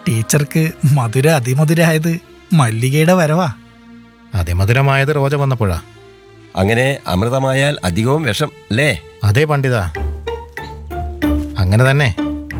ടീച്ചർക്ക് മധുര അതിമധുരായത് മല്ലികയുടെ വരവാ അതിമധുരമായത് റോജ വന്നപ്പോഴാ അങ്ങനെ അമൃതമായാൽ അധികവും വിഷം അല്ലേ അതേ പണ്ഡിത അങ്ങനെ തന്നെ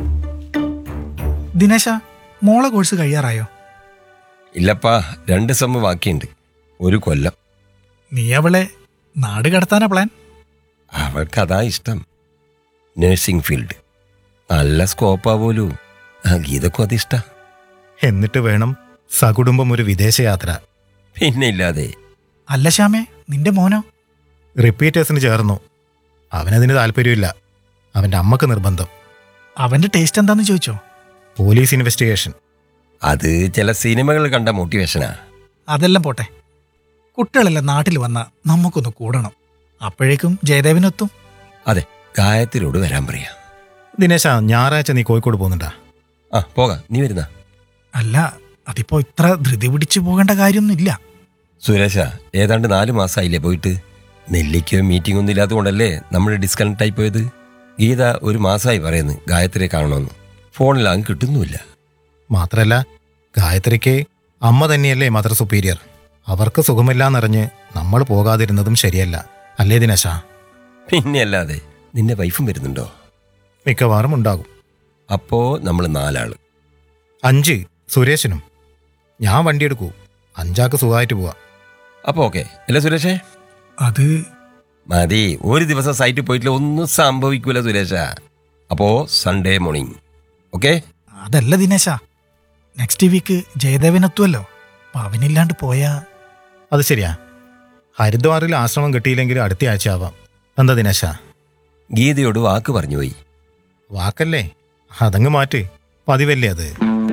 ദിനേശ മോളെ കോഴ്സ് കഴിയാറായോ ഇല്ലപ്പാ രണ്ട് സെമ്മ് ബാക്കിയുണ്ട് ഒരു കൊല്ലം നീ അവളെ നാട് കടത്താനാ പ്ലാൻ അവൾക്ക് അതാ ഇഷ്ടം നഴ്സിംഗ് ഫീൽഡ് നല്ല സ്കോപ്പാ പോലും ആ ഗീതക്കും അതിഷ്ട എന്നിട്ട് വേണം സകുടുംബം ഒരു വിദേശയാത്ര പിന്നെ ഇല്ലാതെ അല്ല ശ്യാമേ നിന്റെ മോനോ റിപ്പീറ്റേഴ്സിന് ചേർന്നു അവനതിന് താല്പര്യമില്ല അവൻ്റെ അമ്മക്ക് നിർബന്ധം അവന്റെ ടേസ്റ്റ് എന്താന്ന് ചോദിച്ചോ പോലീസ് ഇൻവെസ്റ്റിഗേഷൻ അത് ചില സിനിമകൾ കണ്ട മോട്ടിവേഷനാ അതെല്ലാം പോട്ടെ കുട്ടികളെല്ലാം നാട്ടിൽ വന്ന നമുക്കൊന്ന് കൂടണം അപ്പോഴേക്കും ജയദേവനെത്തും അതെ ഗായത്രിയോട് വരാൻ പറയാ ദിനേശ ഞായറാഴ്ച നീ കോഴിക്കോട് പോകുന്നുണ്ടാ ആ പോകാം നീ വരുന്ന അല്ല അതിപ്പോ ഇത്ര ധൃതി പിടിച്ചു പോകേണ്ട കാര്യമൊന്നുമില്ല സുരേഷ ഏതാണ്ട് നാല് മാസമായില്ലേ പോയിട്ട് നെല്ലിക്കോ മീറ്റിംഗ് ഒന്നും ഇല്ലാത്തതുകൊണ്ടല്ലേ നമ്മൾ ഡിസ്കണക്ട് ആയി പോയത് ഗീത ഒരു മാസമായി പറയുന്നു ഗായത്രിയെ കാണണമെന്ന് ഫോണിലാകും കിട്ടുന്നുമില്ല മാത്രല്ല ഗായത്രിക്ക് അമ്മ തന്നെയല്ലേ മദർ സുപ്പീരിയർ അവർക്ക് സുഖമില്ലാന്നറിഞ്ഞ് നമ്മൾ പോകാതിരുന്നതും ശരിയല്ല അല്ലേ ദിനേശ പിന്നെ അല്ലാതെ നിന്റെ വൈഫും വരുന്നുണ്ടോ മിക്കവാറും ഉണ്ടാകും അപ്പോ നമ്മൾ നാലാള് അഞ്ച് സുരേഷിനും ഞാൻ വണ്ടി എടുക്കൂ അഞ്ചാക്ക് സുഖമായിട്ട് പോവാ അപ്പൊ ഓക്കെ അല്ലേ സുരേഷേ അത് മതി ഒരു ദിവസം സൈറ്റിൽ പോയിട്ടില്ല ഒന്നും സംഭവിക്കൂല സുരേഷ അപ്പോ സൺഡേ മോർണിംഗ് ഓക്കെ അതല്ല ദിനേശ നെക്സ്റ്റ് വീക്ക് ജയദേവനെത്തുമല്ലോ അപ്പൊ അവനില്ലാണ്ട് പോയാ അത് ശരിയാ ഹരിദ്വാറിൽ ആശ്രമം കിട്ടിയില്ലെങ്കിൽ അടുത്ത ആഴ്ച ആവാം എന്താ ദിനേശ ഗീതയോട് വാക്ക് പറഞ്ഞു പോയി വാക്കല്ലേ അതങ്ങ് മാറ്റ് പതിവല്ലേ അത്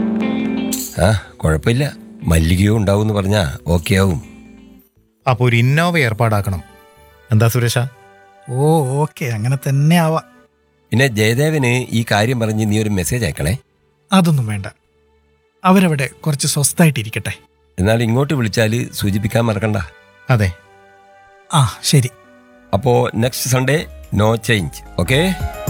ആ കുഴപ്പമില്ല മല്ലികയോ ഉണ്ടാവും എന്ന് പറഞ്ഞാ ഓക്കെ ആവും അപ്പോൾ ഒരു ഇന്നോവ ഏർപ്പാടാക്കണം എന്താ സുരേഷ ഓ ഓക്കെ അങ്ങനെ തന്നെ ആവാ പിന്നെ ജയദേവന് ഈ കാര്യം പറഞ്ഞ് നീ ഒരു മെസ്സേജ് അയക്കണേ അതൊന്നും വേണ്ട അവരവിടെ കുറച്ച് സ്വസ്ഥായിട്ടിരിക്കട്ടെ എന്നാൽ ഇങ്ങോട്ട് വിളിച്ചാൽ സൂചിപ്പിക്കാൻ മറക്കണ്ട അതെ ആ ശരി അപ്പോൾ next Sunday no change okay